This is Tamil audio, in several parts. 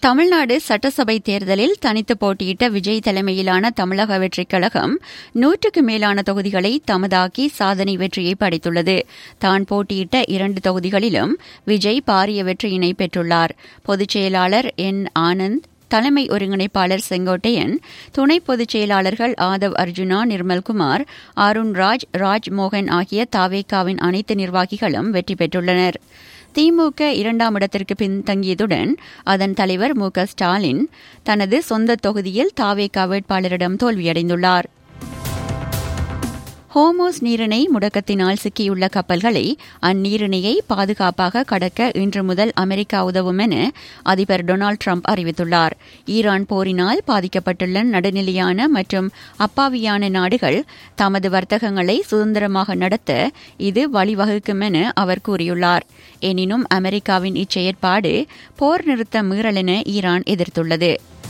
தமிழ்நாடு சட்டசபை தேர்தலில் தனித்து போட்டியிட்ட விஜய் தலைமையிலான தமிழக வெற்றிக் கழகம் நூற்றுக்கு மேலான தொகுதிகளை தமதாக்கி சாதனை வெற்றியை படைத்துள்ளது தான் போட்டியிட்ட இரண்டு தொகுதிகளிலும் விஜய் பாரிய வெற்றியினை பெற்றுள்ளார் பொதுச் செயலாளர் என் ஆனந்த் தலைமை ஒருங்கிணைப்பாளர் செங்கோட்டையன் துணை பொதுச் செயலாளர்கள் ஆதவ் அர்ஜுனா நிர்மல்குமார் அருண்ராஜ் ராஜ்மோகன் ஆகிய தாவேகாவின் அனைத்து நிர்வாகிகளும் வெற்றி பெற்றுள்ளனர் திமுக இரண்டாம் இடத்திற்கு பின்தங்கியதுடன் அதன் தலைவர் மு க ஸ்டாலின் தனது சொந்த தொகுதியில் தாவேகா வேட்பாளரிடம் தோல்வியடைந்துள்ளார் ஹோமோஸ் நீரிணை முடக்கத்தினால் சிக்கியுள்ள கப்பல்களை அந்நீரிணையை பாதுகாப்பாக கடக்க இன்று முதல் அமெரிக்கா உதவும் என அதிபர் டொனால்டு ட்ரம்ப் அறிவித்துள்ளார் ஈரான் போரினால் பாதிக்கப்பட்டுள்ள நடுநிலையான மற்றும் அப்பாவியான நாடுகள் தமது வர்த்தகங்களை சுதந்திரமாக நடத்த இது வழிவகுக்கும் என அவர் கூறியுள்ளார் எனினும் அமெரிக்காவின் இச்செயற்பாடு போர் நிறுத்த மீறல் என ஈரான் எதிர்த்துள்ளது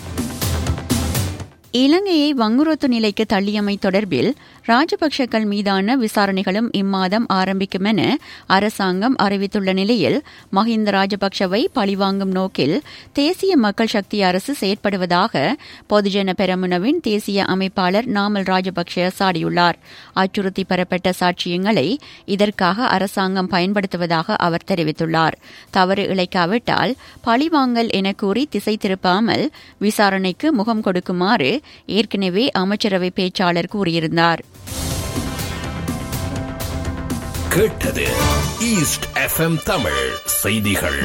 இலங்கையை வங்குரோத்து நிலைக்கு தள்ளியமை தொடர்பில் ராஜபக்சேக்கள் மீதான விசாரணைகளும் இம்மாதம் ஆரம்பிக்கும் என அரசாங்கம் அறிவித்துள்ள நிலையில் மஹிந்த ராஜபக்சவை பழிவாங்கும் நோக்கில் தேசிய மக்கள் சக்தி அரசு செயற்படுவதாக பொதுஜன பெரமுனவின் தேசிய அமைப்பாளர் நாமல் ராஜபக்சே சாடியுள்ளார் அச்சுறுத்தி பெறப்பட்ட சாட்சியங்களை இதற்காக அரசாங்கம் பயன்படுத்துவதாக அவர் தெரிவித்துள்ளார் தவறு இழைக்காவிட்டால் பழிவாங்கல் என கூறி திசை திருப்பாமல் விசாரணைக்கு முகம் கொடுக்குமாறு ஏற்கனவே அமைச்சரவை பேச்சாளர் கூறியிருந்தார் கேட்டது ஈஸ்ட் எஃப்எம் தமிழ் செய்திகள்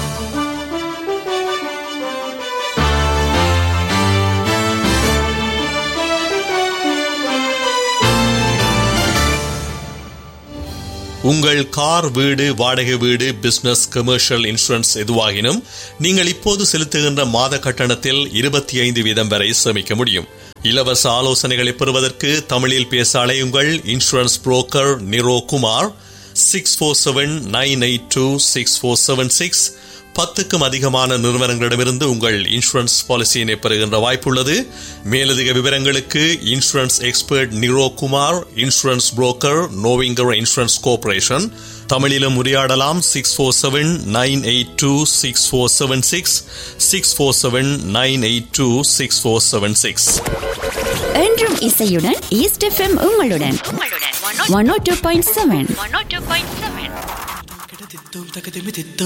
உங்கள் கார் வீடு வாடகை வீடு பிசினஸ் கமர்ஷியல் இன்சூரன்ஸ் எதுவாகினும் நீங்கள் இப்போது செலுத்துகின்ற மாத கட்டணத்தில் இருபத்தி ஐந்து வீதம் வரை சேமிக்க முடியும் இலவச ஆலோசனைகளை பெறுவதற்கு தமிழில் பேச அலையுங்கள் insurance broker Niro Kumar six four seven nine eight two six four seven six பத்துக்கும் அதிகமான நிறுவனங்களிடமிருந்து உங்கள் இன்சூரன்ஸ் பாலிசியினை பெறுகின்ற வாய்ப்புள்ளது மேலதிக விவரங்களுக்கு insurance expert Niro Kumar insurance broker Novinger insurance cooperation தமிழிலும் உரையாடலாம் six four seven nine eight two six four seven six six four seven nine eight two six four seven six என்றும் இசையுடன் ஈஸ்ட் எஃப்எம் உங்களுடன் one O two point seven தகதித்தும் தகதிமிதித்தும்